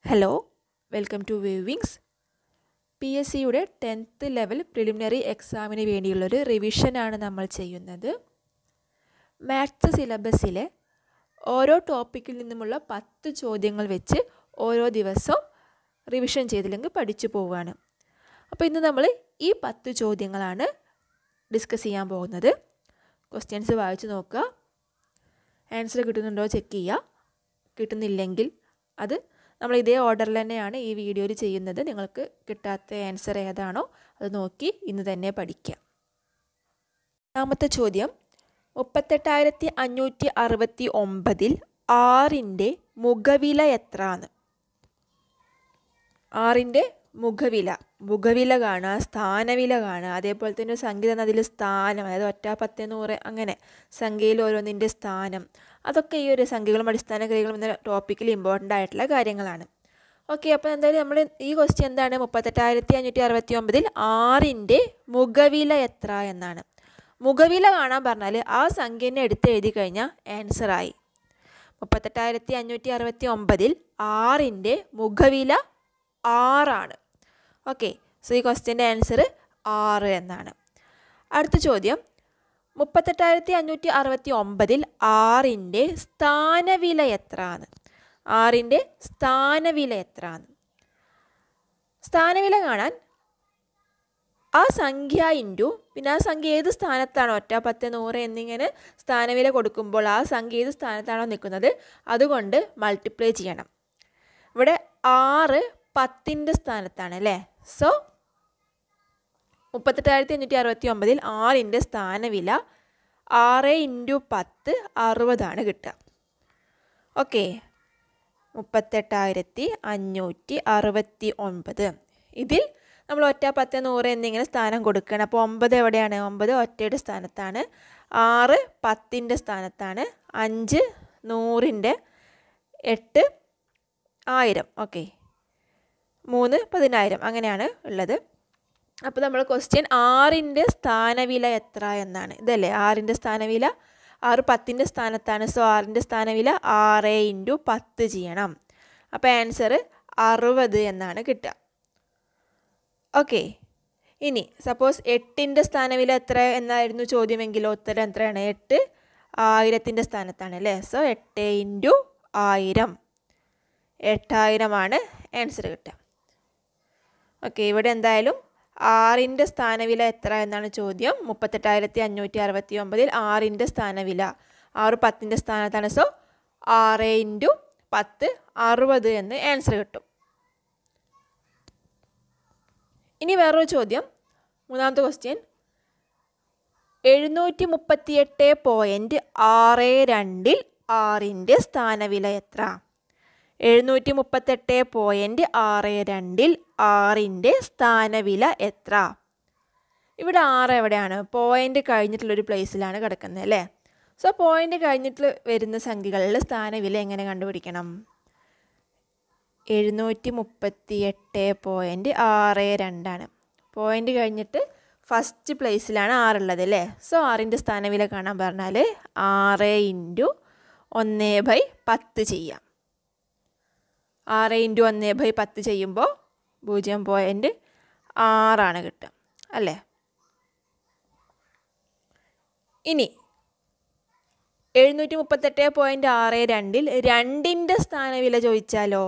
hello welcome to wavings P S സിയുടെ tenth level preliminary എക്സാമിന് വേണ്ടിയുള്ളൊരു റിവിഷനാണ് നമ്മൾ ചെയ്യുന്നത് മാത്സ് സിലബസിലെ ഓരോ ടോപ്പിക്കിൽ നിന്നുമുള്ള പത്ത് ചോദ്യങ്ങൾ വെച്ച് ഓരോ ദിവസവും റിവിഷൻ ചെയ്തില്ലെങ്കിൽ പഠിച്ചു പോവുകയാണ് അപ്പോൾ ഇന്ന് നമ്മൾ ഈ പത്ത് ചോദ്യങ്ങളാണ് ഡിസ്കസ് ചെയ്യാൻ പോകുന്നത് ക്വസ്റ്റ്യൻസ് വായിച്ച് നോക്കുക ആൻസർ കിട്ടുന്നുണ്ടോ ചെക്ക് ചെയ്യുക കിട്ടുന്നില്ലെങ്കിൽ അത് നമ്മൾ ഇതേ ഓർഡറിൽ തന്നെയാണ് ഈ വീഡിയോയിൽ ചെയ്യുന്നത് നിങ്ങൾക്ക് കിട്ടാത്ത ആൻസർ ഏതാണോ അത് നോക്കി ഇന്ന് തന്നെ പഠിക്കുക രണ്ടാമത്തെ ചോദ്യം മുപ്പത്തെട്ടായിരത്തി അഞ്ഞൂറ്റി അറുപത്തി ഒമ്പതിൽ ആറിൻ്റെ മുഖവില എത്രയാണ് ആറിൻ്റെ മുഖവില മുഖവില കാണുക സ്ഥാനവില കാണുക അതേപോലെ തന്നെ സംഖ്യ എന്നതിൽ സ്ഥാനം അതായത് ഒറ്റ പത്ത് നൂറ് അങ്ങനെ സംഖ്യയിൽ ഓരോന്നിൻ്റെ സ്ഥാനം അതൊക്കെ ഈ ഒരു സംഖ്യകളും അടിസ്ഥാന ക്രിയകളും എന്ന ടോപ്പിക്കിൽ ഇമ്പോർട്ടൻ്റ് ആയിട്ടുള്ള കാര്യങ്ങളാണ് ഓക്കെ അപ്പോൾ എന്തായാലും നമ്മൾ ഈ ക്വസ്റ്റ്യൻ എന്താണ് മുപ്പത്തെട്ടായിരത്തി അഞ്ഞൂറ്റി അറുപത്തി ഒമ്പതിൽ ആറിൻ്റെ മുഖവില എത്ര എന്നാണ് മുഖവില കാണാൻ പറഞ്ഞാൽ ആ സംഖ്യനെ എടുത്ത് എഴുതി കഴിഞ്ഞാൽ ആൻസറായി മുപ്പത്തെട്ടായിരത്തി അഞ്ഞൂറ്റി അറുപത്തി ഒമ്പതിൽ ആറിൻ്റെ മുഖവില ആറാണ് ഓക്കെ സോ ഈ ക്വസ്റ്റ്യൻ്റെ ആൻസർ ആറ് എന്നാണ് അടുത്ത ചോദ്യം മുപ്പത്തെട്ടായിരത്തി അഞ്ഞൂറ്റി അറുപത്തി ഒമ്പതിൽ ആറിൻ്റെ സ്ഥാനവില എത്രയാണ് ആറിൻ്റെ സ്ഥാനവില എത്രയാണ് സ്ഥാനവില കാണാൻ ആ സംഖ്യ ഇൻറ്റു പിന്നെ ആ സംഖ്യ ഏത് സ്ഥാനത്താണോ ഒറ്റ പത്ത് നൂറ് എന്നിങ്ങനെ സ്ഥാനവില കൊടുക്കുമ്പോൾ ആ സംഖ്യ ഏത് സ്ഥാനത്താണോ നിൽക്കുന്നത് അതുകൊണ്ട് മൾട്ടിപ്ലൈ ചെയ്യണം ഇവിടെ ആറ് പത്തിൻ്റെ സ്ഥാനത്താണ് അല്ലേ സോ മുപ്പത്തെട്ടായിരത്തി അഞ്ഞൂറ്റി അറുപത്തി ഒമ്പതിൽ ആറിൻ്റെ സ്ഥാനവില ആറ് ഇൻറ്റു പത്ത് അറുപതാണ് കിട്ടുക ഓക്കെ മുപ്പത്തെട്ടായിരത്തി അഞ്ഞൂറ്റി അറുപത്തി ഒൻപത് ഇതിൽ നമ്മൾ ഒറ്റ പത്ത് നൂറ് എന്നിങ്ങനെ സ്ഥാനം കൊടുക്കണം അപ്പോൾ ഒമ്പത് എവിടെയാണ് ഒമ്പത് ഒറ്റയുടെ സ്ഥാനത്താണ് ആറ് പത്തിൻ്റെ സ്ഥാനത്താണ് അഞ്ച് നൂറിൻ്റെ എട്ട് ആയിരം ഓക്കെ മൂന്ന് പതിനായിരം അങ്ങനെയാണ് ഉള്ളത് അപ്പോൾ നമ്മൾ ക്വസ്റ്റ്യൻ ആറിൻ്റെ സ്ഥാനവില എത്ര എന്നാണ് ഇതല്ലേ ആറിൻ്റെ സ്ഥാനവില ആറ് പത്തിൻ്റെ സ്ഥാനത്താണ് സോ ആറിൻ്റെ സ്ഥാനവില ആറ് ഇൻറ്റു പത്ത് ചെയ്യണം അപ്പോൾ ആൻസർ അറുപത് എന്നാണ് കിട്ടുക ഓക്കെ ഇനി സപ്പോസ് എട്ടിൻ്റെ സ്ഥാനവില എത്ര എന്നായിരുന്നു ചോദ്യമെങ്കിലോ ഉത്തരം എത്രയാണ് എട്ട് ആയിരത്തിൻ്റെ സ്ഥാനത്താണ് അല്ലേ സോ എട്ട് ഇൻറ്റു ആയിരം എട്ടായിരമാണ് ആൻസർ കിട്ടുക ഓക്കെ ഇവിടെ എന്തായാലും ആറിൻ്റെ സ്ഥാനവില എത്ര എന്നാണ് ചോദ്യം മുപ്പത്തെട്ടായിരത്തി അഞ്ഞൂറ്റി അറുപത്തി ഒമ്പതിൽ ആറിൻ്റെ സ്ഥാനവില ആറ് പത്തിൻ്റെ സ്ഥാനത്താണ് സോ ആറ് ഇൻറ്റു പത്ത് അറുപത് എന്ന് ആൻസർ കിട്ടും ഇനി വേറൊരു ചോദ്യം മൂന്നാമത്തെ ക്വസ്റ്റ്യൻ എഴുന്നൂറ്റി മുപ്പത്തിയെട്ട് പോയിൻറ്റ് ആറ് രണ്ടിൽ ആറിൻ്റെ സ്ഥാനവില എത്ര എഴുന്നൂറ്റി മുപ്പത്തെട്ട് പോയിൻറ്റ് ആറ് രണ്ടിൽ ആറിൻ്റെ സ്ഥാനവില എത്ര ഇവിടെ ആറ് എവിടെയാണ് പോയിൻ്റ് കഴിഞ്ഞിട്ടുള്ളൊരു പ്ലേസിലാണ് കിടക്കുന്നത് അല്ലേ സോ പോയിൻ്റ് കഴിഞ്ഞിട്ട് വരുന്ന സംഖ്യകളിൽ സ്ഥാനവില എങ്ങനെ കണ്ടുപിടിക്കണം എഴുന്നൂറ്റി മുപ്പത്തി എട്ട് പോയിൻറ്റ് ആറ് രണ്ടാണ് പോയിൻ്റ് കഴിഞ്ഞിട്ട് ഫസ്റ്റ് പ്ലേസിലാണ് ആറുള്ളത് അല്ലേ സോ ആറിൻ്റെ സ്ഥാനവില കാണാൻ പറഞ്ഞാൽ ആറ് ഇൻറ്റു ഒന്ന് ബൈ പത്ത് ചെയ്യാം ആറ് ഇൻറ്റു ഒന്ന് ബൈ പത്ത് ചെയ്യുമ്പോൾ പൂജ്യം പോയിൻറ്റ് ആറാണ് കിട്ടുക അല്ലേ ഇനി എഴുന്നൂറ്റി മുപ്പത്തെട്ട് പോയിൻറ്റ് ആറ് രണ്ടിൽ രണ്ടിൻ്റെ സ്ഥാനവില ചോദിച്ചാലോ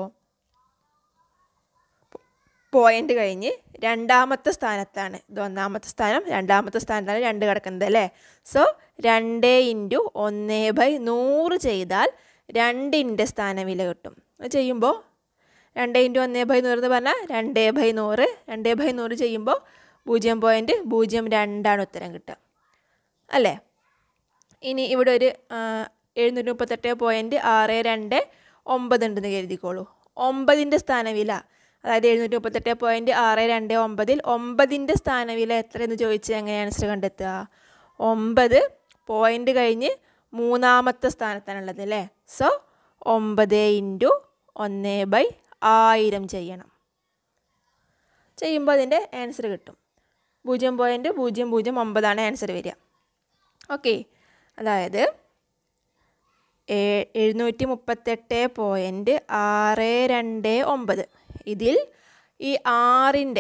പോയിൻ്റ് കഴിഞ്ഞ് രണ്ടാമത്തെ സ്ഥാനത്താണ് ഇത് ഒന്നാമത്തെ സ്ഥാനം രണ്ടാമത്തെ സ്ഥാനത്താണ് രണ്ട് കിടക്കുന്നത് അല്ലേ സോ രണ്ട് ഇൻറ്റു ഒന്ന് ബൈ നൂറ് ചെയ്താൽ രണ്ടിൻ്റെ സ്ഥാനവില കിട്ടും അത് ചെയ്യുമ്പോൾ രണ്ട് ഇൻറ്റു ഒന്ന് ബൈ നൂറ് എന്ന് പറഞ്ഞാൽ രണ്ട് ബൈ നൂറ് രണ്ട് ബൈ നൂറ് ചെയ്യുമ്പോൾ പൂജ്യം പോയിൻറ്റ് പൂജ്യം രണ്ടാണ് ഉത്തരം കിട്ടുക അല്ലേ ഇനി ഇവിടെ ഒരു എഴുന്നൂറ്റി മുപ്പത്തെട്ട് പോയിൻറ്റ് ആറ് രണ്ട് ഒമ്പത് ഉണ്ടെന്ന് കരുതിക്കോളൂ ഒമ്പതിൻ്റെ സ്ഥാനവില അതായത് എഴുന്നൂറ്റി മുപ്പത്തെട്ട് പോയിൻറ്റ് ആറ് രണ്ട് ഒമ്പതിൽ ഒമ്പതിൻ്റെ സ്ഥാനവില എത്ര എന്ന് ചോദിച്ച് എങ്ങനെ ആൻസർ കണ്ടെത്തുക ഒമ്പത് പോയിൻ്റ് കഴിഞ്ഞ് മൂന്നാമത്തെ സ്ഥാനത്താണുള്ളത് അല്ലേ സോ ഒമ്പത് ഇൻറ്റു ഒന്ന് ബൈ ആയിരം ചെയ്യണം ചെയ്യുമ്പോൾ അതിൻ്റെ ആൻസർ കിട്ടും പൂജ്യം പോയിൻറ്റ് പൂജ്യം പൂജ്യം ഒമ്പതാണ് ആൻസർ വരിക ഓക്കെ അതായത് എഴുന്നൂറ്റി മുപ്പത്തെട്ട് പോയിൻറ്റ് ആറ് രണ്ട് ഒമ്പത് ഇതിൽ ഈ ആറിൻ്റെ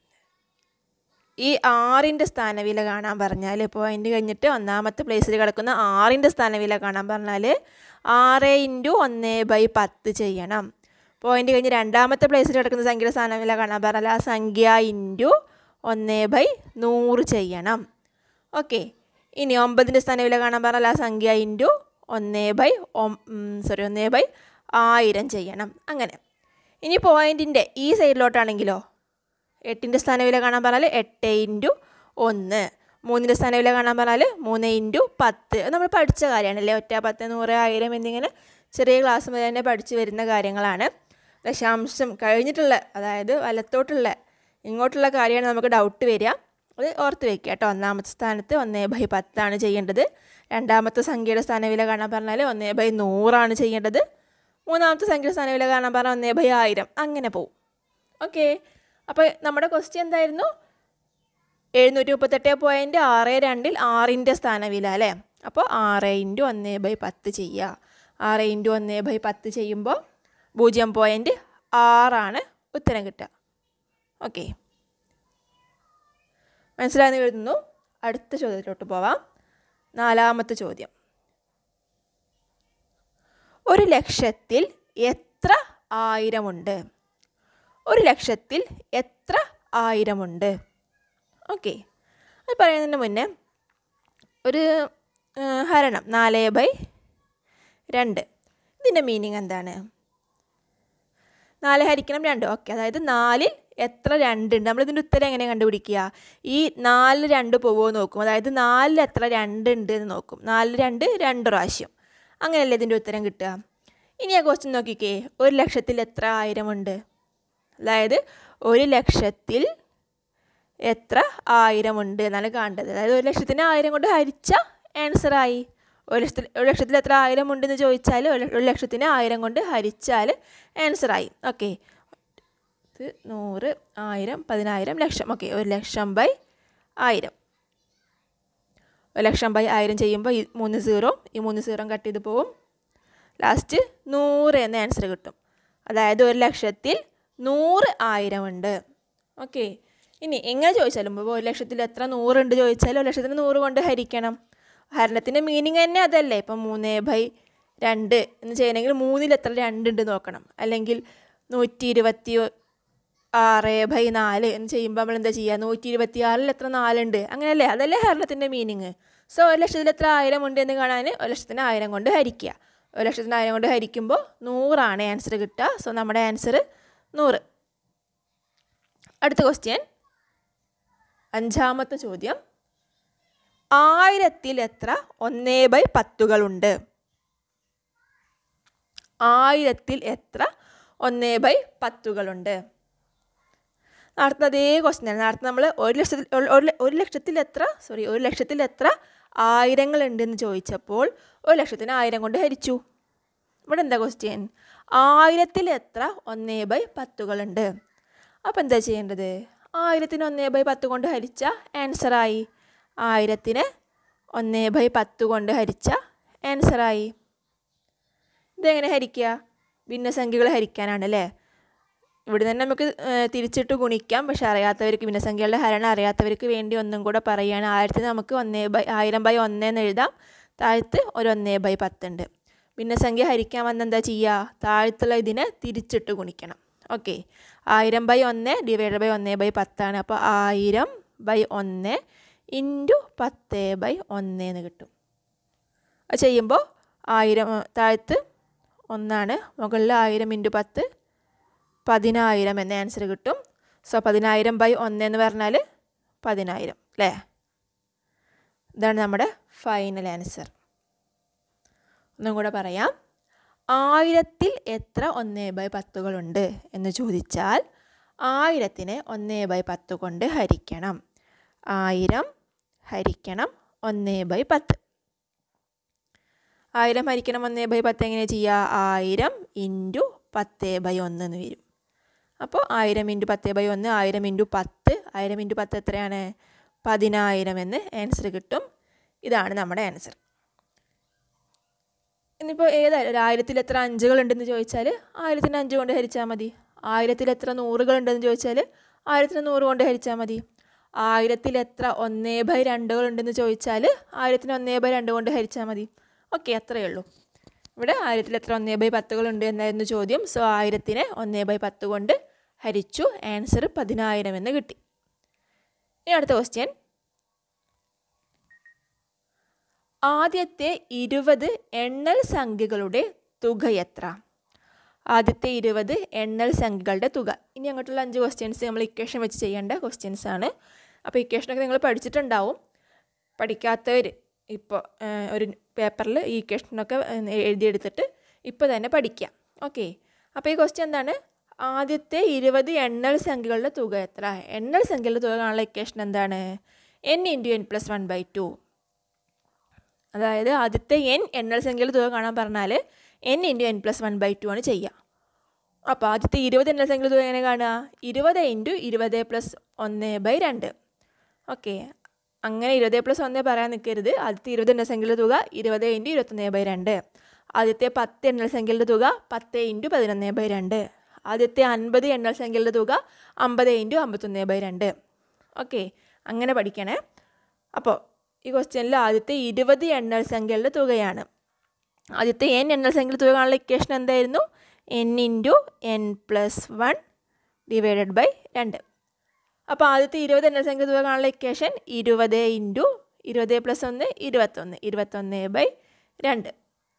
ഈ ആറിൻ്റെ സ്ഥാനവില കാണാൻ പറഞ്ഞാൽ പോയിൻ്റ് കഴിഞ്ഞിട്ട് ഒന്നാമത്തെ പ്ലേസിൽ കിടക്കുന്ന ആറിൻ്റെ സ്ഥാനവില കാണാൻ പറഞ്ഞാൽ ആറ് ഇൻറ്റു ഒന്ന് ബൈ പത്ത് ചെയ്യണം പോയിൻ്റ് കഴിഞ്ഞ് രണ്ടാമത്തെ പ്ലേസിൽ കിടക്കുന്ന സംഖ്യയുടെ സ്ഥാനവില കാണാൻ പറഞ്ഞാൽ ആ സംഖ്യ ഇൻറ്റു ഒന്ന് ബൈ നൂറ് ചെയ്യണം ഓക്കെ ഇനി ഒമ്പതിൻ്റെ സ്ഥാനവില കാണാൻ പറഞ്ഞാൽ ആ സംഖ്യ ഇൻറ്റു ഒന്ന് ബൈ സോറി ഒന്ന് ബൈ ആയിരം ചെയ്യണം അങ്ങനെ ഇനി പോയിൻറ്റിൻ്റെ ഈ സൈഡിലോട്ടാണെങ്കിലോ എട്ടിൻ്റെ സ്ഥാനവില കാണാൻ പറഞ്ഞാൽ എട്ട് ഇൻറ്റു ഒന്ന് മൂന്നിൻ്റെ സ്ഥാനവില കാണാൻ പറഞ്ഞാൽ മൂന്ന് ഇൻറ്റു പത്ത് അത് നമ്മൾ പഠിച്ച കാര്യമാണല്ലേ ഒറ്റ പത്ത് നൂറ് ആയിരം എന്നിങ്ങനെ ചെറിയ ക്ലാസ് മുതൽ തന്നെ പഠിച്ചു വരുന്ന കാര്യങ്ങളാണ് ദശാംശം കഴിഞ്ഞിട്ടുള്ള അതായത് വലത്തോട്ടുള്ള ഇങ്ങോട്ടുള്ള കാര്യമാണ് നമുക്ക് ഡൗട്ട് വരിക അത് ഓർത്ത് വെക്കുക കേട്ടോ ഒന്നാമത്തെ സ്ഥാനത്ത് ഒന്നേ ബൈ പത്താണ് ചെയ്യേണ്ടത് രണ്ടാമത്തെ സംഖ്യയുടെ സ്ഥാനവില കാണാൻ പറഞ്ഞാൽ ഒന്നേ ബൈ നൂറാണ് ചെയ്യേണ്ടത് മൂന്നാമത്തെ സംഖ്യയുടെ സ്ഥാനവില കാണാൻ പറഞ്ഞാൽ ഒന്നേ ബൈ ആയിരം അങ്ങനെ പോവും ഓക്കെ അപ്പോൾ നമ്മുടെ ക്വസ്റ്റ്യൻ എന്തായിരുന്നു എഴുന്നൂറ്റി മുപ്പത്തെട്ട് പോയിൻറ്റ് ആറ് രണ്ടിൽ ആറിൻ്റെ സ്ഥാനവില അല്ലേ അപ്പോൾ ആറ് ഇൻറ്റു ഒന്ന് ബൈ പത്ത് ചെയ്യുക ആറ് ഇൻറ്റു ഒന്ന് ബൈ പത്ത് ചെയ്യുമ്പോൾ പൂജ്യം പോയിൻറ്റ് ആറാണ് ഉത്തരം കിട്ടുക ഓക്കെ മനസ്സിലായെന്ന് എഴുതുന്നു അടുത്ത ചോദ്യത്തിലോട്ട് പോവാം നാലാമത്തെ ചോദ്യം ഒരു ലക്ഷത്തിൽ എത്ര ആയിരമുണ്ട് ഒരു ലക്ഷത്തിൽ എത്ര ആയിരമുണ്ട് ഓക്കെ അത് പറയുന്നതിന് മുന്നേ ഒരു ആ, ഹരണം നാല് ബൈ രണ്ട് ഇതിൻ്റെ മീനിങ് എന്താണ് നാല് ഹരിക്കണം രണ്ട് ഓക്കെ അതായത് നാലിൽ എത്ര രണ്ടുണ്ട് നമ്മൾ ഇതിൻ്റെ ഉത്തരം എങ്ങനെ കണ്ടുപിടിക്കുക ഈ നാല് രണ്ട് പോവുമോ നോക്കും അതായത് നാലിൽ എത്ര രണ്ട് ഉണ്ട് എന്ന് നോക്കും നാല് രണ്ട് രണ്ട് പ്രാവശ്യം അങ്ങനെയല്ലേ ഇതിൻ്റെ ഉത്തരം കിട്ടുക ഇനി ആ ക്വസ്റ്റ്യൻ നോക്കിക്കേ ഒരു ലക്ഷത്തിൽ എത്ര ആയിരമുണ്ട് അതായത് ഒരു ലക്ഷത്തിൽ എത്ര ആയിരമുണ്ട് എന്നാണ് കാണേണ്ടത് അതായത് ഒരു ലക്ഷത്തിന് ആയിരം കൊണ്ട് ഹരിച്ച ആൻസറായി ഒരു ലക്ഷത്തിൽ ഒരു ലക്ഷത്തിൽ എത്ര ആയിരം ഉണ്ടെന്ന് ചോദിച്ചാൽ ഒരു ലക്ഷ- ഒരു ലക്ഷത്തിന് ആയിരം കൊണ്ട് ഹരിച്ചാൽ ആൻസറായി ഓക്കെ ഇത് നൂറ് ആയിരം പതിനായിരം ലക്ഷം ഓക്കെ ഒരു ലക്ഷം ബൈ ആയിരം ഒരു ലക്ഷം ബൈ ആയിരം ചെയ്യുമ്പോൾ ഈ മൂന്ന് സീറോ ഈ മൂന്ന് സീറോ കട്ട് ചെയ്ത് പോവും ലാസ്റ്റ് നൂറ് എന്ന ആൻസർ കിട്ടും അതായത് ഒരു ലക്ഷത്തിൽ നൂറ് ആയിരം ഉണ്ട് ഓക്കെ ഇനി എങ്ങനെ ചോദിച്ചാലും ഇപ്പോൾ ഒരു ലക്ഷത്തിൽ എത്ര നൂറുണ്ട് ചോദിച്ചാൽ ഒരു ലക്ഷത്തിന് നൂറ് കൊണ്ട് ഹരിക്കണം ഹരണത്തിൻ്റെ മീനിങ് തന്നെ അതല്ലേ ഇപ്പം മൂന്ന് ബൈ രണ്ട് എന്ന് ചെയ്യണമെങ്കിൽ മൂന്നിൽ എത്ര രണ്ടുണ്ട് നോക്കണം അല്ലെങ്കിൽ നൂറ്റി ഇരുപത്തി ആറ് ബൈ നാല് എന്ന് ചെയ്യുമ്പോൾ നമ്മൾ എന്താ ചെയ്യുക നൂറ്റി ഇരുപത്തി ആറിൽ എത്ര നാലുണ്ട് അങ്ങനെയല്ലേ അതല്ലേ ഹരണത്തിൻ്റെ മീനിങ് സോ ഒരു ലക്ഷത്തിൽ എത്ര ആയിരം ഉണ്ട് എന്ന് കാണാൻ ഒരു ലക്ഷത്തിന് ആയിരം കൊണ്ട് ഹരിക്കുക ഒരു ലക്ഷത്തിന് ആയിരം കൊണ്ട് ഹരിക്കുമ്പോൾ നൂറാണ് ആൻസർ കിട്ടുക സോ നമ്മുടെ ആൻസർ നൂറ് അടുത്ത ക്വസ്റ്റ്യൻ അഞ്ചാമത്തെ ചോദ്യം ആയിരത്തിൽ എത്ര ഒന്നേ ബൈ പത്തുകളുണ്ട് ആയിരത്തിൽ എത്ര ഒന്നേ ബൈ പത്തുകളുണ്ട് നേരത്തെ അതേ ക്വസ്റ്റ്യൻ ആണ് നേരത്തെ നമ്മൾ ഒരു ലക്ഷത്തിൽ ഒരു- ഒരു ല- ഒരു ലക്ഷത്തിൽ എത്ര സോറി ഒരു ലക്ഷത്തിൽ എത്ര ആയിരങ്ങളുണ്ടെന്ന് ചോദിച്ചപ്പോൾ ഒരു ലക്ഷത്തിന് ആയിരം കൊണ്ട് ഹരിച്ചു ഇവിടെ എന്താ ക്വസ്റ്റ്യൻ ആയിരത്തിൽ എത്ര ഒന്നേ ബൈ പത്തുകളുണ്ട് അപ്പോൾ എന്താ ചെയ്യേണ്ടത് ആയിരത്തിന് ഒന്നേ ബൈ പത്ത് കൊണ്ട് ഹരിച്ച ആൻസറായി ആയിരത്തിന് ഒന്നേ ബൈ പത്ത് കൊണ്ട് ഹരിച്ച ആൻസറായി ഇതെങ്ങനെ ഹരിക്കുക ഭിന്നസംഖ്യകൾ ഹരിക്കാനാണ് അല്ലേ ഇവിടെ തന്നെ നമുക്ക് ഏഹ്, തിരിച്ചിട്ട് ഗുണിക്കാം പക്ഷെ അറിയാത്തവർക്ക് ഭിന്നസംഖ്യകളുടെ ഹരണം അറിയാത്തവർക്ക് വേണ്ടി ഒന്നും കൂടെ പറയുകയാണ് ആയിരത്തിന് നമുക്ക് ഒന്നേ ബൈ ആയിരം ബൈ ഒന്നേന്ന് എഴുതാം താഴത്ത് ഒരു ഒന്നേ ബൈ പത്തുണ്ട് ഭിന്നസംഖ്യ ഹരിക്കാൻ വന്ന എന്താ ചെയ്യുക താഴത്തുള്ള ഇതിനെ തിരിച്ചിട്ട് ഗുണിക്കണം ഓക്കെ ആയിരം ബൈ ഒന്ന് ഡിവൈഡ് ബൈ ഒന്നേ ബൈ പത്താണ് അപ്പോൾ ആയിരം ബൈ ഒന്ന് ഇൻറ്റു പത്ത് ബൈ ഒന്നേന്ന് കിട്ടും അത് ചെയ്യുമ്പോൾ ആയിരം ഏഹ്, താഴത്ത് ഒന്നാണ് മുകളിൽ ആയിരം ഇൻറ്റു പത്ത് പതിനായിരം എന്ന ആൻസർ കിട്ടും സോ പതിനായിരം ബൈ ഒന്ന് എന്ന് പറഞ്ഞാൽ പതിനായിരം അല്ലേ ഇതാണ് നമ്മുടെ ഫൈനൽ ആൻസർ ഒന്നും കൂടെ പറയാം ആയിരത്തിൽ എത്ര ഒന്നേ ബൈ പത്തുകളുണ്ട് എന്ന് ചോദിച്ചാൽ ആയിരത്തിനെ ഒന്നേ ബൈ പത്ത് കൊണ്ട് ഹരിക്കണം ആയിരം ഹരിക്കണം ഒന്നേ ബൈ പത്ത് ആയിരം ഹരിക്കണം ഒന്നേ ബൈ പത്ത് എങ്ങനെ ചെയ്യുക ആയിരം ഇൻറ്റു പത്ത് ബൈ ഒന്ന് എന്ന് വരും അപ്പോൾ ആയിരം ഇൻറ്റു പത്ത് ബൈ ഒന്ന് ആയിരം ഇൻറ്റു പത്ത് ആയിരം ഇൻറ്റു പത്ത് എത്രയാണ് പതിനായിരം എന്ന് ആൻസർ കിട്ടും ഇതാണ് നമ്മുടെ ആൻസർ ഇനിയിപ്പോൾ ഏതായാലും ഒരു ആയിരത്തിൽ എത്ര അഞ്ചുകൾ ഉണ്ടെന്ന് ചോദിച്ചാൽ ആയിരത്തിന് അഞ്ച് കൊണ്ട് ഹരിച്ചാൽ മതി ആയിരത്തിൽ എത്ര നൂറുകൾ ഉണ്ടെന്ന് ചോദിച്ചാൽ ആയിരത്തിന് നൂറ് കൊണ്ട് ഹരിച്ചാൽ മതി ആയിരത്തിൽ എത്ര ഒന്നേ ബൈ രണ്ടുകൾ ഉണ്ടെന്ന് ചോദിച്ചാൽ ആയിരത്തിന് ഒന്നേ ബൈ രണ്ട് കൊണ്ട് ഹരിച്ചാൽ മതി ഓക്കെ അത്രയേ ഉള്ളൂ ഇവിടെ ആയിരത്തിൽ എത്ര ഒന്നേ ബൈ പത്തുകൾ ഉണ്ട് എന്നായിരുന്നു ചോദ്യം സോ ആയിരത്തിനെ ഒന്നേ ബൈ പത്ത് കൊണ്ട് ഹരിച്ചു ആൻസർ പതിനായിരം എന്ന് കിട്ടി ഇനി അടുത്ത ക്വസ്റ്റ്യൻ ആദ്യത്തെ ഇരുപത് എണ്ണൽ സംഖ്യകളുടെ തുക എത്ര ആദ്യത്തെ ഇരുപത് എണ്ണൽ സംഖ്യകളുടെ തുക ഇനി അങ്ങോട്ടുള്ള അഞ്ച് ക്വസ്റ്റ്യൻസ് നമ്മൾ ഇക്വേഷൻ വെച്ച് ചെയ്യേണ്ട ക്വസ്റ്റ്യൻസ് ആണ് അപ്പോൾ ഇക്വേഷനൊക്കെ നിങ്ങൾ പഠിച്ചിട്ടുണ്ടാവും പഠിക്കാത്തവർ ഇപ്പോൾ ഒരു പേപ്പറിൽ ഈ ഇക്വേഷനൊക്കെ എഴുതിയെടുത്തിട്ട് ഇപ്പോൾ തന്നെ പഠിക്കാം ഓക്കെ അപ്പോൾ ഈ ക്വസ്റ്റ്യൻ എന്താണ് ആദ്യത്തെ ഇരുപത് എണ്ണൽ സംഖ്യകളുടെ തുക എത്ര എണ്ണൽ സംഖ്യകളുടെ തുക കാണാനുള്ള ഇക്വേഷൻ എന്താണ് n into n plus one by two അതായത് ആദ്യത്തെ എൻ എണ്ണൽ സംഖ്യയുടെ തുക കാണാൻ പറഞ്ഞാൽ n into n plus one by two ആണ് ചെയ്യുക അപ്പോൾ ആദ്യത്തെ ഇരുപത് എണ്ണൽ സംഖ്യയുടെ തുക എങ്ങനെ കാണുക ഇരുപത് ഇൻറ്റു ഇരുപത് പ്ലസ് ഒന്ന് ബൈ രണ്ട് ഓക്കെ അങ്ങനെ ഇരുപത് പ്ലസ് ഒന്ന് പറയാൻ നിൽക്കരുത് ആദ്യത്തെ ഇരുപത് എണ്ണൽ സംഖ്യയുടെ തുക ഇരുപത് ഇൻറ്റു ഇരുപത്തൊന്ന് ബൈ രണ്ട് ആദ്യത്തെ പത്ത് എണ്ണൽ സംഖ്യയുടെ തുക പത്ത് ഇൻറ്റു പതിനൊന്ന് ബൈ രണ്ട് ആദ്യത്തെ അൻപത് എണ്ണൽ സംഖ്യയുടെ തുക അമ്പത് ഇൻറ്റു അമ്പത്തൊന്ന് ബൈ രണ്ട് ഓക്കെ അങ്ങനെ പഠിക്കണേ അപ്പോൾ ഈ ക്വസ്റ്റ്യനിൽ ആദ്യത്തെ ഇരുപത് എണ്ണൽ സംഖ്യകളുടെ തുകയാണ് ആദ്യത്തെ എൻ എണ്ണൽ സംഖ്യയുടെ തുക കാണാനുള്ള ഇക്വേഷൻ എന്തായിരുന്നു n into n plus one divided by രണ്ട് അപ്പോൾ ആദ്യത്തെ ഇരുപത് എണ്ണൽ സംഖ്യ തുക കാണാനുള്ള ഇക്വേഷൻ ഇരുപത് ഇൻറ്റു ഇരുപത് പ്ലസ് ഒന്ന് ഇരുപത്തൊന്ന് ഇരുപത്തൊന്ന് ബൈ രണ്ട്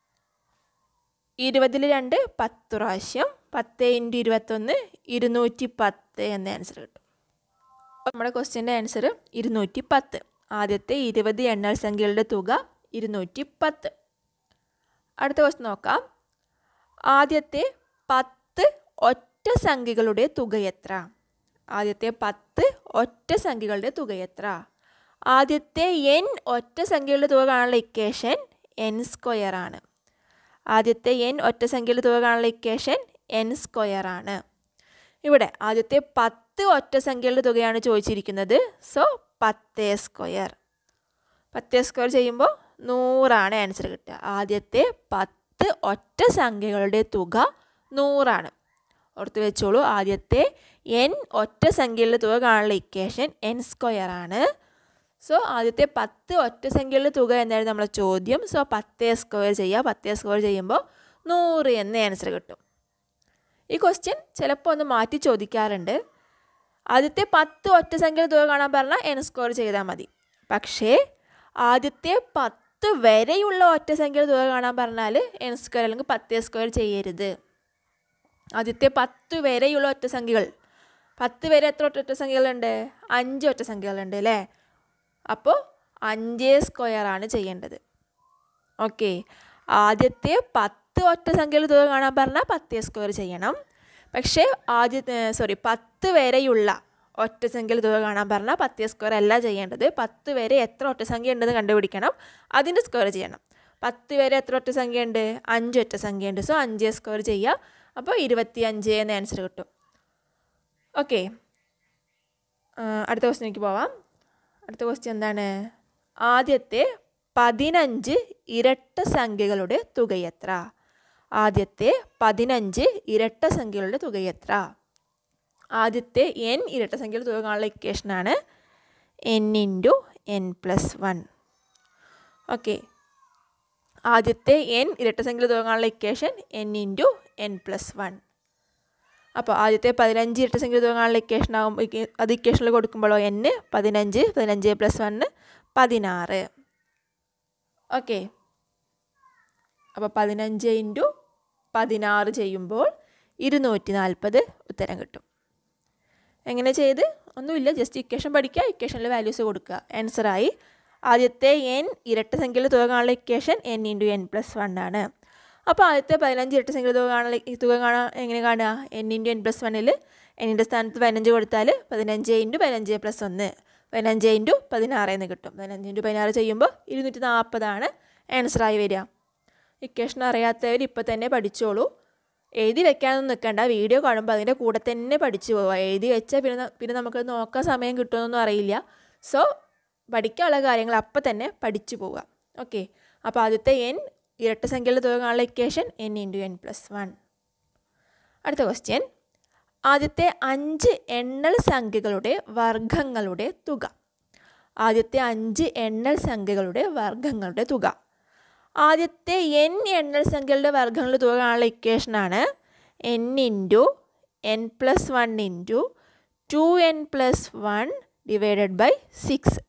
ഇരുപതിൽ രണ്ട് പത്ത് പ്രാവശ്യം പത്ത് ഇൻറ്റു ഇരുപത്തൊന്ന് ഇരുന്നൂറ്റി പത്ത് എന്ന ആൻസർ കിട്ടും അപ്പോൾ നമ്മുടെ ക്വസ്റ്റ്യൻ്റെ ആൻസർ ഇരുന്നൂറ്റി പത്ത് ആദ്യത്തെ ഇരുപത് എണ്ണൽ സംഖ്യകളുടെ തുക ഇരുന്നൂറ്റി പത്ത് അടുത്ത ക്വസ്റ്റ്യൻ നോക്കാം ആദ്യത്തെ പത്ത് ഒറ്റ സംഖ്യകളുടെ തുക എത്ര ആദ്യത്തെ പത്ത് ഒറ്റ സംഖ്യകളുടെ തുക എത്ര ആദ്യത്തെ എൻ ഒറ്റ സംഖ്യകളുടെ തുക കാണാനുള്ള ഇക്വേഷൻ എൻ സ്ക്വയർ ആണ് ആദ്യത്തെ എൻ ഒറ്റ സംഖ്യയുടെ തുക കാണാനുള്ള ഇക്വേഷൻ എൻ സ്ക്വയർ ആണ് ഇവിടെ ആദ്യത്തെ പത്ത് ഒറ്റ സംഖ്യകളുടെ തുകയാണ് ചോദിച്ചിരിക്കുന്നത് സോ പത്ത് സ്ക്വയർ പത്ത് സ്ക്വയർ ചെയ്യുമ്പോൾ നൂറാണ് ആൻസർ കിട്ടുക ആദ്യത്തെ പത്ത് ഒറ്റ സംഖ്യകളുടെ തുക നൂറാണ് ഓർത്ത് വെച്ചോളൂ ആദ്യത്തെ എൻ ഒറ്റ സംഖ്യകളുടെ തുക കാണാനുള്ള ഇക്വേഷൻ എൻ സ്ക്വയർ ആണ് സോ ആദ്യത്തെ പത്ത് ഒറ്റ സംഖ്യകളുടെ തുക എന്നായിരുന്നു നമ്മളെ ചോദ്യം സോ പത്ത് സ്ക്വയർ ചെയ്യുക പത്ത് സ്ക്വയർ ചെയ്യുമ്പോൾ നൂറ് എന്ന ആൻസർ കിട്ടും ഈ ക്വസ്റ്റ്യൻ ചിലപ്പോൾ ഒന്ന് മാറ്റി ചോദിക്കാറുണ്ട് ആദ്യത്തെ പത്ത് ഒറ്റ സംഖ്യയുടെ തുക കാണാൻ പറഞ്ഞാൽ എൻ സ്ക്വയർ ചെയ്താൽ മതി പക്ഷേ ആദ്യത്തെ പത്ത് വരെയുള്ള ഒറ്റ സംഖ്യയുടെ തുക കാണാൻ പറഞ്ഞാൽ എൻ സ്ക്വയർ അല്ലെങ്കിൽ പത്ത് സ്ക്വയർ ചെയ്യരുത് ആദ്യത്തെ പത്ത് വരെയുള്ള ഒറ്റ സംഖ്യകൾ പത്ത് വരെ എത്ര ഒറ്റ ഒറ്റ സംഖ്യകളുണ്ട് അഞ്ച് ഒറ്റ സംഖ്യകളുണ്ട് അല്ലേ അപ്പോൾ അഞ്ച് സ്ക്വയർ ആണ് ചെയ്യേണ്ടത് ഓക്കെ ആദ്യത്തെ പത്ത് ഒറ്റ സംഖ്യയുടെ തുക കാണാൻ പറഞ്ഞാൽ പത്ത് സ്ക്വയർ ചെയ്യണം പക്ഷേ ആദ്യത്തെ സോറി പത്ത് വരെയുള്ള ഒറ്റ സംഖ്യയിൽ തുക കാണാൻ പറഞ്ഞാൽ പത്ത് സ്ക്വയർ അല്ല ചെയ്യേണ്ടത് പത്ത് വരെ എത്ര ഒറ്റ സംഖ്യ ഉണ്ടെന്ന് കണ്ടുപിടിക്കണം അതിൻ്റെ സ്ക്വയർ ചെയ്യണം പത്ത് വരെ എത്ര ഒറ്റ സംഖ്യ ഉണ്ട് അഞ്ച് ഒറ്റ സംഖ്യ ഉണ്ട് സോ അഞ്ച് സ്ക്വയർ ചെയ്യുക അപ്പോൾ ഇരുപത്തി അഞ്ച് എന്ന ആൻസർ കിട്ടും ഓക്കെ അടുത്ത ക്വസ്റ്റ്യനിലേക്ക് പോവാം അടുത്ത ക്വസ്റ്റ്യൻ എന്താണ് ആദ്യത്തെ പതിനഞ്ച് ഇരട്ട സംഖ്യകളുടെ തുക എത്ര ആദ്യത്തെ പതിനഞ്ച് ഇരട്ട സംഖ്യകളുടെ തുക എത്ര ആദ്യത്തെ എൻ ഇരട്ട സംഖ്യയുടെ തുക കാണാനുള്ള ഇക്വേഷനാണ് n into n plus one okay ആദ്യത്തെ എൻ ഇരട്ട സംഖ്യയുടെ തുക കാണാനുള്ള equation n into n plus one അപ്പോൾ ആദ്യത്തെ പതിനഞ്ച് ഇരട്ട സംഖ്യ തുക കാണാനുള്ള ഇക്വേഷൻ ആകുമ്പോൾ അത് ഇക്വേഷനിൽ കൊടുക്കുമ്പോഴോ എൻ പതിനഞ്ച് പതിനഞ്ച് പ്ലസ് വണ്ണ് പതിനാറ് ഓക്കെ അപ്പോൾ പതിനഞ്ച് ഇൻറ്റു പതിനാറ് ചെയ്യുമ്പോൾ ഇരുന്നൂറ്റി നാൽപ്പത് ഉത്തരം കിട്ടും എങ്ങനെ ചെയ്ത് ഒന്നുമില്ല ജസ്റ്റ് ഇക്വേഷൻ പഠിക്കുക ഇക്വേഷനിൽ വാല്യൂസ് കൊടുക്കുക ആൻസറായി ആദ്യത്തെ എൻ ഇരട്ട സംഖ്യയിൽ തുക കാണാനുള്ള equation n into n plus one ആണ് അപ്പോൾ ആദ്യത്തെ പതിനഞ്ച് ഇരട്ട സംഖ്യ തുക കാണാനുള്ള ഈ തുക കാണാൻ എങ്ങനെ കാണുക എൻ ഇൻറ്റു എൻ പ്ലസ് വണ്ണിൽ എന്നിൻ്റെ സ്ഥാനത്ത് പതിനഞ്ച് കൊടുത്താൽ പതിനഞ്ച് ഇൻറ്റു പതിനഞ്ച് പ്ലസ് ഒന്ന് പതിനഞ്ച് ഇൻറ്റു പതിനാറ് എന്ന് കിട്ടും പതിനഞ്ച് ഇൻറ്റു പതിനാറ് ചെയ്യുമ്പോൾ ഇരുന്നൂറ്റി നാൽപ്പതാണ് ആൻസറായി വരിക ഇക്വേഷൻ അറിയാത്തവർ ഇപ്പോൾ തന്നെ പഠിച്ചോളൂ എഴുതി വെക്കാനൊന്നും നിൽക്കണ്ട വീഡിയോ കാണുമ്പോൾ അതിൻ്റെ കൂടെ തന്നെ പഠിച്ചു പോവുക എഴുതി വെച്ചാൽ പിന്നെ പിന്നെ നമുക്ക് നോക്കാൻ സമയം കിട്ടുമെന്നൊന്നും അറിയില്ല സോ പഠിക്കാനുള്ള കാര്യങ്ങൾ അപ്പം തന്നെ പഠിച്ചു പോവുക ഓക്കെ അപ്പോൾ ആദ്യത്തെ എൻ ഇരട്ട സംഖ്യകളുടെ തുക കാണാനുള്ള equation n into n plus one അടുത്ത ക്വസ്റ്റ്യൻ ആദ്യത്തെ അഞ്ച് എണ്ണൽ സംഖ്യകളുടെ വർഗങ്ങളുടെ തുക ആദ്യത്തെ അഞ്ച് എണ്ണൽ സംഖ്യകളുടെ വർഗങ്ങളുടെ തുക ആദ്യത്തെ എൻ എണ്ണൽ സംഖ്യകളുടെ വർഗങ്ങളുടെ തുക കാണാനുള്ള ഇക്വേഷനാണ് n into n plus one into two n plus one divided by six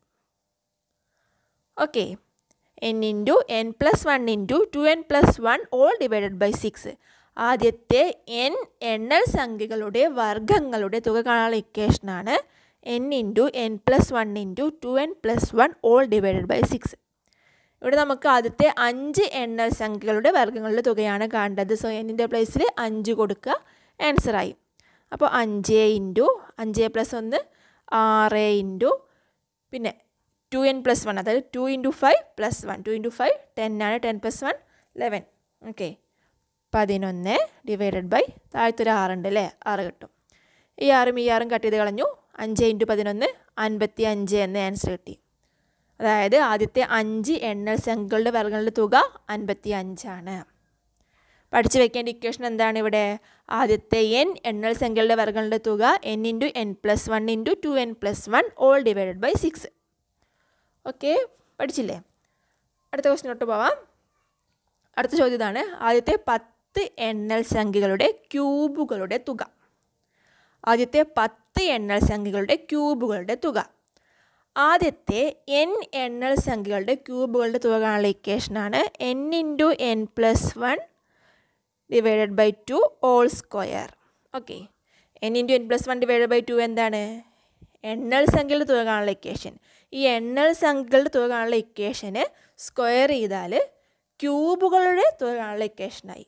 okay n into n plus one into two n plus one all divided by six ആദ്യത്തെ എൻ എണ്ണൽ സംഖ്യകളുടെ വർഗങ്ങളുടെ തുക കാണാനുള്ള ഇക്വേഷനാണ് n into n plus one into two n plus one all divided by six ഇവിടെ നമുക്ക് ആദ്യത്തെ അഞ്ച് എണ്ണൽ സംഖ്യകളുടെ വർഗങ്ങളുടെ തുകയാണ് കാണേണ്ടത് സോ എന്നിൻ്റെ പ്ലേസിൽ അഞ്ച് കൊടുക്കുക ആൻസറായി അപ്പോൾ അഞ്ച് ഇൻറ്റു അഞ്ച് പ്ലസ് ഒന്ന് ആറ് ഇൻറ്റു പിന്നെ ടു എൻ പ്ലസ് വൺ അതായത് two into five plus one two into five ten ആണ് ten plus one eleven okay പതിനൊന്ന് ഡിവൈഡഡ് ബൈ താഴത്തൊരു ആറുണ്ട് അല്ലേ ആറ് കിട്ടും ഈ ആറും ഈ ആറും കട്ട് ചെയ്ത് കളഞ്ഞു അഞ്ച് ഇൻറ്റു പതിനൊന്ന് അൻപത്തി അഞ്ച് എന്ന ആൻസർ കിട്ടി അതായത് ആദ്യത്തെ അഞ്ച് എണ്ണൽ സംഖ്യകളുടെ വർഗങ്ങളുടെ തുക അൻപത്തി അഞ്ചാണ് പഠിച്ചു വെക്കേണ്ട ഇക്വേഷൻ എന്താണ് ഇവിടെ ആദ്യത്തെ എൻ എണ്ണൽ സംഖ്യകളുടെ വർഗങ്ങളുടെ തുക n into n plus one into two n plus one all divided by six okay പഠിച്ചില്ലേ അടുത്ത ക്വസ്റ്റിനോട്ട് പോവാം അടുത്ത ചോദ്യം ഇതാണ് ആദ്യത്തെ പത്ത് എണ്ണൽ സംഖ്യകളുടെ ക്യൂബുകളുടെ തുക ആദ്യത്തെ പത്ത് എണ്ണൽ സംഖ്യകളുടെ ക്യൂബുകളുടെ തുക ആദ്യത്തെ എൻ എണ്ണൽ സംഖ്യകളുടെ ക്യൂബുകളുടെ തുക കാണാനുള്ള ഇക്വേഷനാണ് n into n plus one divided by two all square okay n into n plus one divided by two എന്താണ് എണ്ണൽ സംഖ്യകളുടെ തുക കാണാനുള്ള ഇക്വേഷൻ ഈ എണ്ണൽ സംഖ്യകളുടെ തുക കാണാനുള്ള ഇക്വേഷന് സ്ക്വയർ ചെയ്താൽ ക്യൂബുകളുടെ തുക കാണാനുള്ള ഇക്വേഷനായി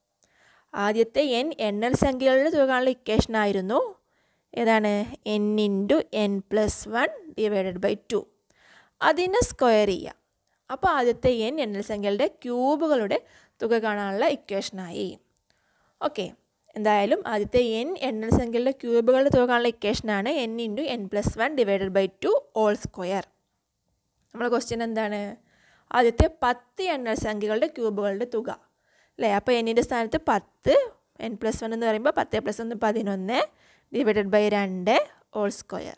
ആദ്യത്തെ എൻ എണ്ണൽ സംഖ്യകളുടെ തുക കാണാനുള്ള ഇക്വേഷനായിരുന്നു ഏതാണ് n into n plus one divided by two അതിനെ സ്ക്വയർ ചെയ്യുക അപ്പോൾ ആദ്യത്തെ എൻ എണ്ണൽ സംഖ്യകളുടെ ക്യൂബുകളുടെ തുക കാണാനുള്ള ഇക്വേഷനായി ഓക്കെ എന്തായാലും ആദ്യത്തെ എൻ എണ്ണൽ സംഖ്യകളുടെ ക്യൂബുകളുടെ തുക കാണാനുള്ള ഇക്വേഷനാണ് n into n plus one divided by two all square നമ്മളെ ക്വസ്റ്റ്യൻ എന്താണ് ആദ്യത്തെ പത്ത് എണ്ണൽ സംഖ്യകളുടെ ക്യൂബുകളുടെ തുക അല്ലേ അപ്പോൾ എന്നിൻ്റെ സ്ഥാനത്ത് പത്ത് എൻ പ്ലസ് വൺ എന്ന് പറയുമ്പോൾ പത്ത് പ്ലസ് ഒന്ന് പതിനൊന്ന് ഡിവൈഡഡ് ബൈ രണ്ട് ഓൾ സ്ക്വയർ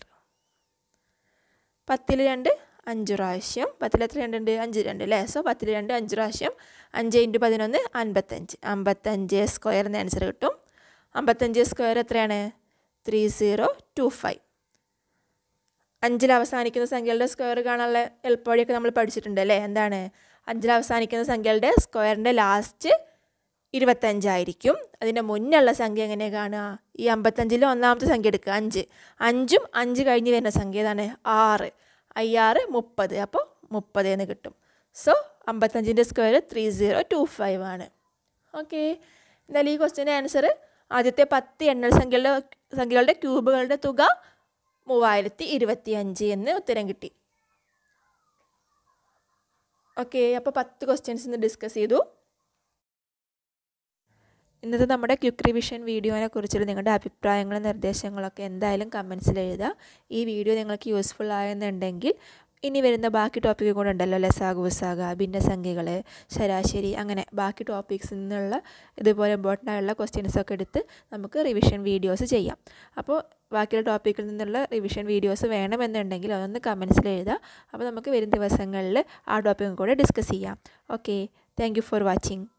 പത്തിൽ രണ്ട് അഞ്ച് പ്രാവശ്യം പത്തിൽ എത്ര രണ്ടുണ്ട് അഞ്ച് രണ്ട് അല്ലേ സോ പത്തിൽ രണ്ട് അഞ്ച് പ്രാവശ്യം അഞ്ച് ഇൻറ്റു പതിനൊന്ന് അൻപത്തഞ്ച് അമ്പത്തഞ്ച് സ്ക്വയർ എന്ന ആൻസർ കിട്ടും അമ്പത്തഞ്ച് സ്ക്വയർ എത്രയാണ് ത്രീ സീറോ ടു ഫൈവ് അഞ്ചിൽ അവസാനിക്കുന്ന സംഖ്യകളുടെ സ്ക്വയർ കാണാനുള്ള എളുപ്പവഴിയൊക്കെ നമ്മൾ പഠിച്ചിട്ടുണ്ട് അല്ലേ എന്താണ് അഞ്ചിൽ അവസാനിക്കുന്ന സംഖ്യകളുടെ സ്ക്വയറിൻ്റെ ലാസ്റ്റ് ഇരുപത്തഞ്ചായിരിക്കും അതിൻ്റെ മുന്നുള്ള സംഖ്യ എങ്ങനെ കാണുക ഈ അമ്പത്തഞ്ചിൽ ഒന്നാമത്തെ സംഖ്യ എടുക്കുക അഞ്ച് അഞ്ചും അഞ്ച് കഴിഞ്ഞ് വരുന്ന സംഖ്യ ഏതാണ് ആറ് അയ്യാറ് മുപ്പത് അപ്പോൾ മുപ്പത് എന്ന് കിട്ടും സോ അമ്പത്തഞ്ചിൻ്റെ square three zero two five ആണ് ഓക്കെ എന്തായാലും ഈ ക്വസ്റ്റ്യൻ്റെ ആൻസർ ആദ്യത്തെ പത്ത് എണ്ണൽ സംഖ്യകളുടെ സംഖ്യകളുടെ ക്യൂബുകളുടെ തുക മൂവായിരത്തി ഇരുപത്തി അഞ്ച് എന്ന് ഉത്തരം കിട്ടി ഓക്കെ അപ്പോൾ പത്ത് ക്വസ്റ്റ്യൻസ് ഇന്ന് ഡിസ്കസ് ചെയ്തു ഇന്നത്തെ നമ്മുടെ ക്വിക്ക് റിവിഷൻ വീഡിയോനെ കുറിച്ചുള്ള നിങ്ങളുടെ അഭിപ്രായങ്ങളും നിർദ്ദേശങ്ങളൊക്കെ എന്തായാലും കമൻസിൽ എഴുതുക ഈ വീഡിയോ നിങ്ങൾക്ക് യൂസ്ഫുൾ ആയെന്നുണ്ടെങ്കിൽ ഇനി വരുന്ന ബാക്കി ടോപ്പിക്ക് കൂടെ ഉണ്ടല്ലോ ലസാഗ ഉസാഗ ഭിന്നസംഖ്യകൾ ശരാശരി അങ്ങനെ ബാക്കി ടോപ്പിക്സിൽ നിന്നുള്ള ഇതുപോലെ ഇമ്പോർട്ടൻ്റ് ആയുള്ള ക്വസ്റ്റ്യൻസ് ഒക്കെ എടുത്ത് നമുക്ക് റിവിഷൻ വീഡിയോസ് ചെയ്യാം അപ്പോൾ ബാക്കിയുള്ള ടോപ്പിക്കിൽ നിന്നുള്ള റിവിഷൻ വീഡിയോസ് വേണമെന്നുണ്ടെങ്കിൽ അതൊന്ന് കമൻസിൽ എഴുതുക അപ്പോൾ നമുക്ക് വരും ദിവസങ്ങളിൽ ആ ടോപ്പിക്കും കൂടെ ഡിസ്കസ് ചെയ്യാം ഓക്കെ താങ്ക് ഫോർ വാച്ചിങ്